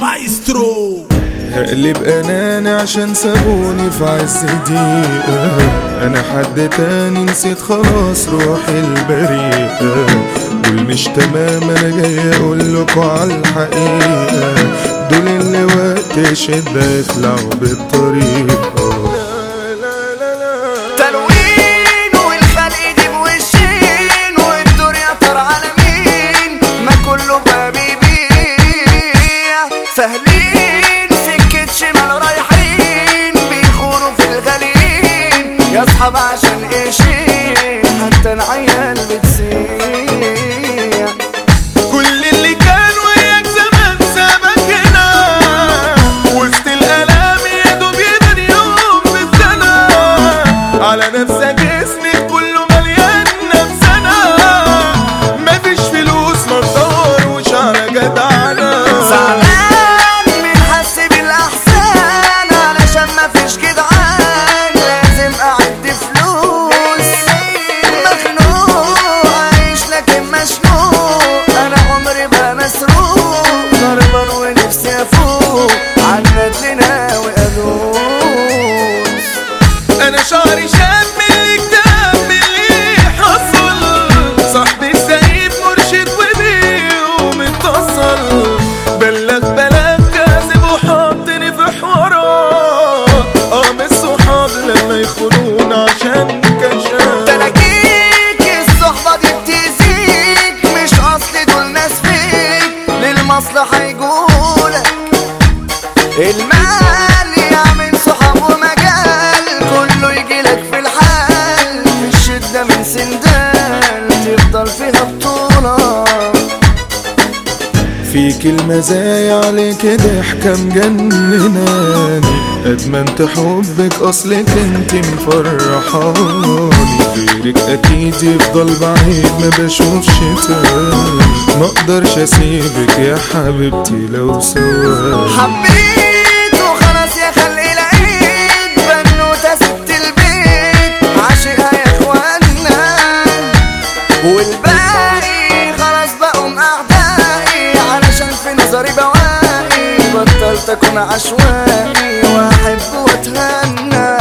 مايسترو هقلب اناني عشان سابوني في عز دقيقة انا حد تاني نسيت خلاص روحي البريئة دول مش تمام انا جاي اقول لكم على الحقيقة دول اللي وقت شدة يخلعوا بالطريقة تلوين والخلق دي بوشين والدنيا ترى على مين ما كله بقى بيبيع سهلين سكة شمال رايحين بيخوروا في الغاليين يا اصحاب عشان ايشين حتى العيال بتسيع كل اللي كان وياك زمان سابك هنا وسط الالام يا دوب يبان يوم بالسنه على نفسك اسمك كله مليان نفسنا مفيش فلوس ما تدوروش على جدعنا زعلان من حس بالاحسان علشان مفيش جدعان لازم اعد فلوس مخنوق عايش لكن مشنوق انا عمري بقى مسروق هربان ونفسي افوق عنا لنا وادوس انا شعري شاب من الكتاب من اللي حصل صاحبي السيد مرشد وبيه متصل بلغ بلغ كاذب وحطني في حوارات اه من الصحاب لما يخونون عشان كشاف تلاقيك الصحبة دي بتزيد مش أصل دول ناس فيك للمصلحة يقولك المال يعمل صحاب ومجال كله يجيلك في الحال في الشدة من سندال تفضل فيها بطولة فيك المزايا عليك ضحكة مجنناني أدمنت حبك أصلك انت مفرحاني غيرك أكيد يفضل بعيد ما بشوفش تاني ما اقدرش اسيبك يا حبيبتي لو سواني حبيت وخلاص يا خلق العيد بنوتة ست البيت عاشقها يا اخوانا والباقي خلاص بقوا اعدائي علشان في نظري بواقي بطلت اكون عشوائي واحب واتهنى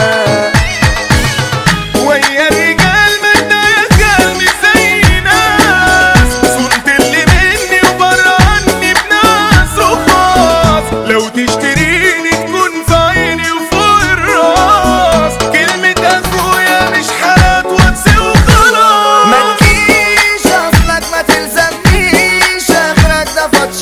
ويا الرجال منا يا قلبي زي ناس صرت اللي مني وبره عني بناس وخلاص لو تشتريني تكون في عيني وفوق الراس كلمة اخويا مش حالات واتس وخلاص ما تجيش اصلك ما تلزمنيش اخرك ده فات